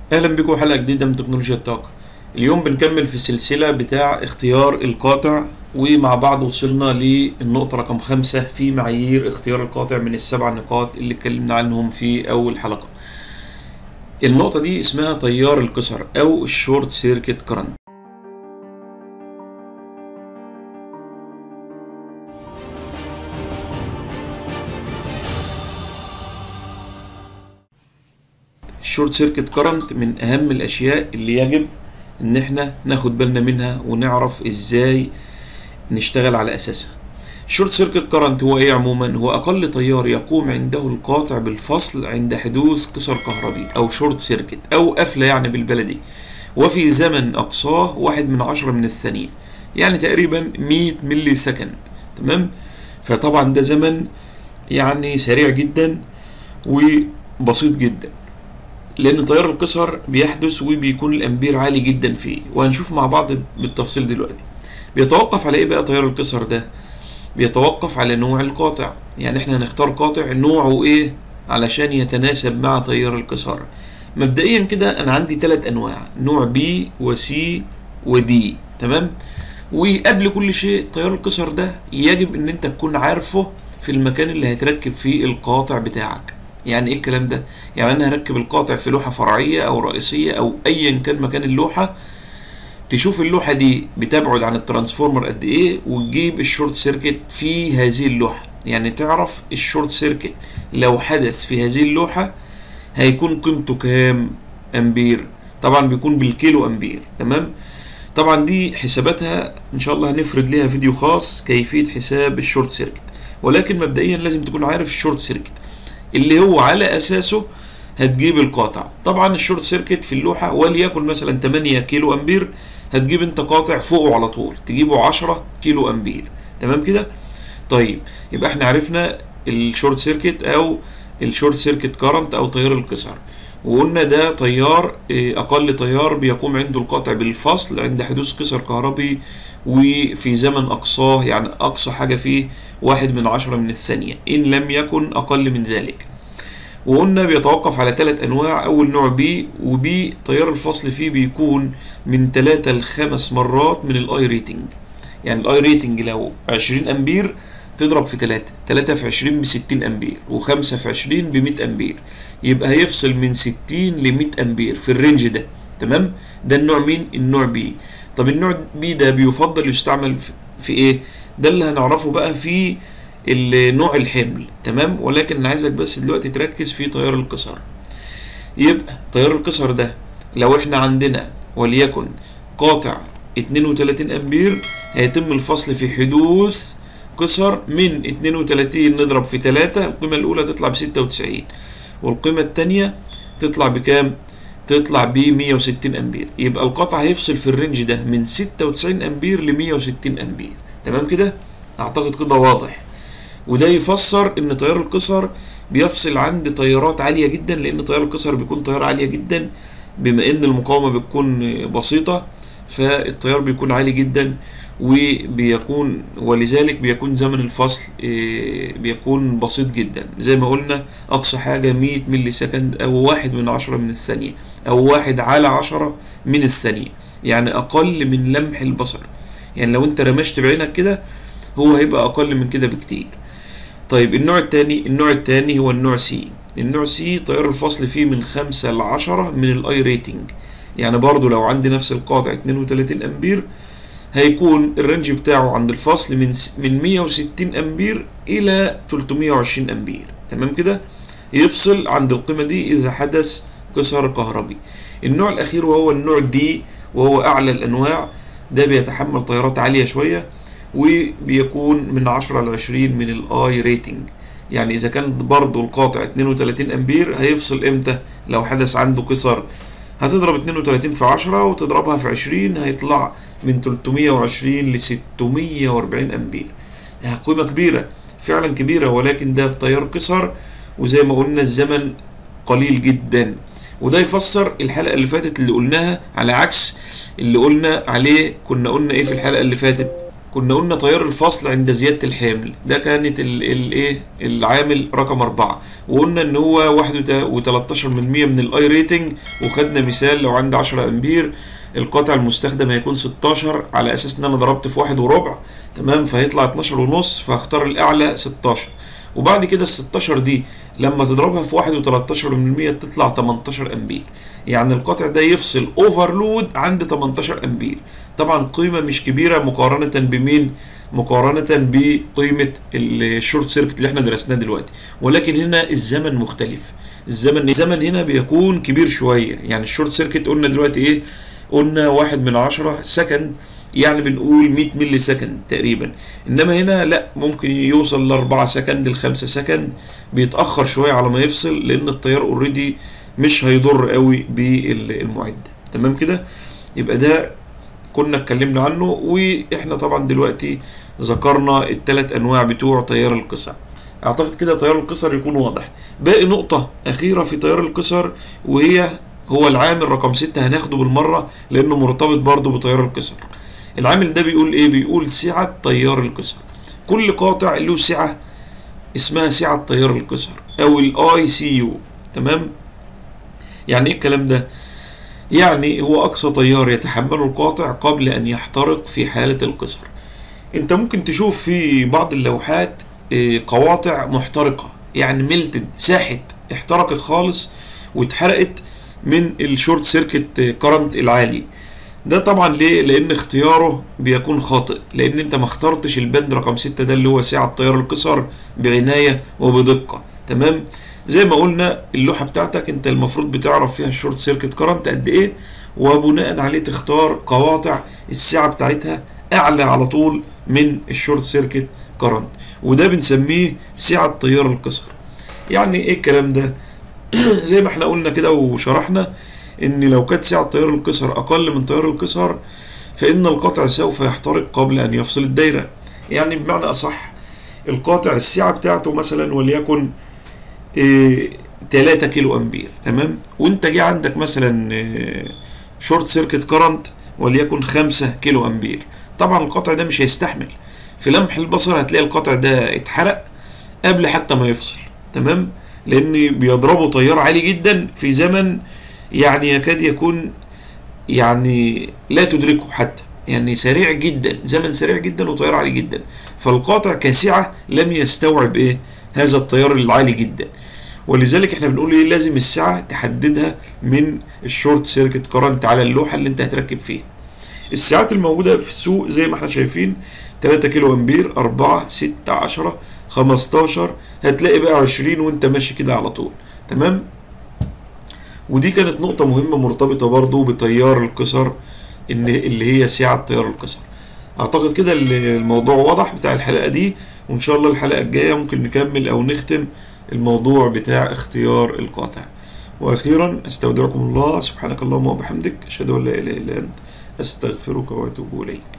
اهلا بكم حلقه جديده من تكنولوجيا الطاقه اليوم بنكمل في السلسله بتاع اختيار القاطع ومع بعض وصلنا للنقطه رقم خمسة في معايير اختيار القاطع من السبع نقاط اللي اتكلمنا عنهم في اول حلقه النقطه دي اسمها تيار الكسر او الشورت سيركت كرنت الشورت سيركت كرنت من اهم الاشياء اللي يجب ان احنا ناخد بالنا منها ونعرف ازاي نشتغل على اساسها الشورت سيركت كرنت هو ايه عموما هو اقل تيار يقوم عنده القاطع بالفصل عند حدوث كسر كهربي او شورت سيركت او قفله يعني بالبلدي وفي زمن اقصاه واحد من عشرة من الثانية يعني تقريبا 100 ملي سكند تمام فطبعا ده زمن يعني سريع جدا وبسيط جدا لان تيار القصر بيحدث وبيكون الامبير عالي جدا فيه وهنشوف مع بعض بالتفصيل دلوقتي بيتوقف على ايه بقى تيار القصر ده بيتوقف على نوع القاطع يعني احنا هنختار قاطع نوعه ايه علشان يتناسب مع تيار القصر مبدئيا كده انا عندي ثلاث انواع نوع بي وسي ودي تمام وقبل كل شيء تيار القصر ده يجب ان انت تكون عارفه في المكان اللي هتركب فيه القاطع بتاعك يعني ايه الكلام ده يعني انا هركب القاطع في لوحه فرعيه او رئيسيه او ايا كان مكان اللوحه تشوف اللوحه دي بتبعد عن الترانسفورمر قد ايه وتجيب الشورت سيركت في هذه اللوحه يعني تعرف الشورت سيركت لو حدث في هذه اللوحه هيكون قيمته كام امبير طبعا بيكون بالكيلو امبير تمام طبعا دي حساباتها ان شاء الله هنفرد ليها فيديو خاص كيفيه حساب الشورت سيركت ولكن مبدئيا لازم تكون عارف الشورت سيركت اللي هو على اساسه هتجيب القاطع طبعا الشورت سيركت في اللوحه وليكن مثلا 8 كيلو امبير هتجيب انت قاطع فوقه على طول تجيبه 10 كيلو امبير تمام كده طيب يبقى احنا عرفنا الشورت سيركت او الشورت سيركت كارنت او تيار القصر وقلنا ده تيار اقل تيار بيقوم عنده القاطع بالفصل عند حدوث قصر كهربي وفي زمن اقصاه يعني اقصى حاجه فيه واحد من عشرة من الثانيه ان لم يكن اقل من ذلك وقلنا بيتوقف على ثلاث انواع اول نوع بي وبي تيار الفصل فيه بيكون من 3 ل 5 مرات من الاي ريتنج يعني الاي ريتنج لو 20 امبير تضرب في 3 3 في 20 ب 60 امبير و5 في 20 ب 100 امبير يبقى هيفصل من 60 ل 100 امبير في الرينج ده تمام ده النوع مين النوع بي طب النوع بي ده بيفضل يستعمل في ايه ده اللي هنعرفه بقى في نوع الحمل تمام ولكن انا عايزك بس دلوقتي تركز في تيار القصر يبقى تيار القصر ده لو احنا عندنا وليكن قاطع 32 امبير هيتم الفصل في حدوث قصر من 32 نضرب في 3 القيمة الأولى تطلع ب 96 والقيمة الثانية تطلع بكام؟ تطلع ب 160 امبير يبقى القطع هيفصل في الرينج ده من 96 امبير ل 160 امبير تمام كده؟ اعتقد كده واضح وده يفسر ان تيار القصر بيفصل عند تيارات عالية جدا لان تيار القصر بيكون تيار عالية جدا بما ان المقاومة بتكون بسيطة فالتيار بيكون عالي جدا وبيكون ولذلك بيكون زمن الفصل بيكون بسيط جدا زي ما قلنا اقصى حاجة 100 ملي سكند او واحد من عشرة من الثانية او واحد على عشرة من الثانية يعني اقل من لمح البصر يعني لو انت رمشت بعينك كده هو هيبقى اقل من كده بكتير طيب النوع التاني النوع التاني هو النوع سي النوع سي تيار الفصل فيه من خمسة لعشرة من الاي ريتنج يعني برضو لو عندي نفس القاطع 32 امبير هيكون الرينج بتاعه عند الفصل من من 160 امبير الى 320 امبير تمام كده يفصل عند القيمه دي اذا حدث كسر كهربي النوع الاخير وهو النوع دي وهو اعلى الانواع ده بيتحمل تيارات عاليه شويه وبيكون من 10 ل 20 من الاي ريتنج يعني اذا كان برضو القاطع 32 امبير هيفصل امتى لو حدث عنده كسر هتضرب 32 في 10 وتضربها في 20 هيطلع من 320 ل 640 امبير قيمه كبيره فعلا كبيره ولكن ده تيار قصر وزي ما قلنا الزمن قليل جدا وده يفسر الحلقه اللي فاتت اللي قلناها على عكس اللي قلنا عليه كنا قلنا ايه في الحلقه اللي فاتت كنا قلنا تيار الفصل عند زيادة الحمل ده كانت الايه العامل رقم أربعة وقلنا إن هو واحد وتلاتاشر من مية من الأي ريتنج وخدنا مثال لو عندي عشرة أمبير القطع المستخدم هيكون ستاشر على أساس إن أنا ضربت في واحد وربع تمام فهيطلع اتناشر ونص فهختار الأعلى ستاشر وبعد كده ال 16 دي لما تضربها في واحد وتلاتاشر من المية تطلع 18 أمبير يعني القطع ده يفصل اوفرلود عند 18 أمبير طبعا قيمة مش كبيرة مقارنة بمين مقارنة بقيمة الشورت سيركت اللي احنا درسناه دلوقتي ولكن هنا الزمن مختلف الزمن الزمن هنا بيكون كبير شوية يعني الشورت سيركت قلنا دلوقتي ايه قلنا واحد من عشرة سكند يعني بنقول 100 ملي سكند تقريبا انما هنا لا ممكن يوصل ل 4 سكند ل 5 سكند بيتاخر شويه على ما يفصل لان التيار اوريدي مش هيضر قوي بالمعده تمام كده يبقى ده كنا اتكلمنا عنه واحنا طبعا دلوقتي ذكرنا الثلاث انواع بتوع تيار القصر اعتقد كده تيار القصر يكون واضح باقي نقطة أخيرة في تيار القصر وهي هو العامل رقم ستة هناخده بالمرة لأنه مرتبط برضه بتيار القصر العامل ده بيقول ايه بيقول سعة تيار القصر كل قاطع له سعة اسمها سعة تيار القصر او الاي سي يو تمام يعني ايه الكلام ده يعني هو اقصى تيار يتحمله القاطع قبل ان يحترق في حالة القصر انت ممكن تشوف في بعض اللوحات قواطع محترقة يعني ملتد ساحت احترقت خالص واتحرقت من الشورت سيركت كرنت العالي ده طبعا ليه لان اختياره بيكون خاطئ لان انت ما اخترتش البند رقم ستة ده اللي هو سعة تيار القصر بعناية وبدقة تمام زي ما قلنا اللوحة بتاعتك انت المفروض بتعرف فيها الشورت سيركت كرنت قد ايه وبناء عليه تختار قواطع السعة بتاعتها اعلى على طول من الشورت سيركت كرنت وده بنسميه سعة تيار القصر يعني ايه الكلام ده زي ما احنا قلنا كده وشرحنا ان لو كانت سعة تيار القصر اقل من تيار القصر فان القطع سوف يحترق قبل ان يفصل الدايرة يعني بمعنى اصح القاطع السعة بتاعته مثلا وليكن إيه 3 كيلو امبير تمام وانت جه عندك مثلا إيه شورت سيركت كرنت وليكن 5 كيلو امبير طبعا القطع ده مش هيستحمل في لمح البصر هتلاقي القطع ده اتحرق قبل حتى ما يفصل تمام لان بيضربه تيار عالي جدا في زمن يعني يكاد يكون يعني لا تدركه حتى يعني سريع جدا زمن سريع جدا وتيار عالي جدا فالقاطع كسعة لم يستوعب ايه هذا التيار العالي جدا ولذلك احنا بنقول ايه لازم السعة تحددها من الشورت سيركت كرنت على اللوحة اللي انت هتركب فيها الساعات الموجودة في السوق زي ما احنا شايفين 3 كيلو امبير 4 6 10 15 هتلاقي بقى 20 وانت ماشي كده على طول تمام ودي كانت نقطة مهمة مرتبطة برضو بتيار القصر ان اللي هي سعة تيار القصر اعتقد كده الموضوع واضح بتاع الحلقة دي وان شاء الله الحلقة الجاية ممكن نكمل او نختم الموضوع بتاع اختيار القاطع واخيرا استودعكم الله سبحانك اللهم وبحمدك اشهد ان لا اله الا انت استغفرك واتوب اليك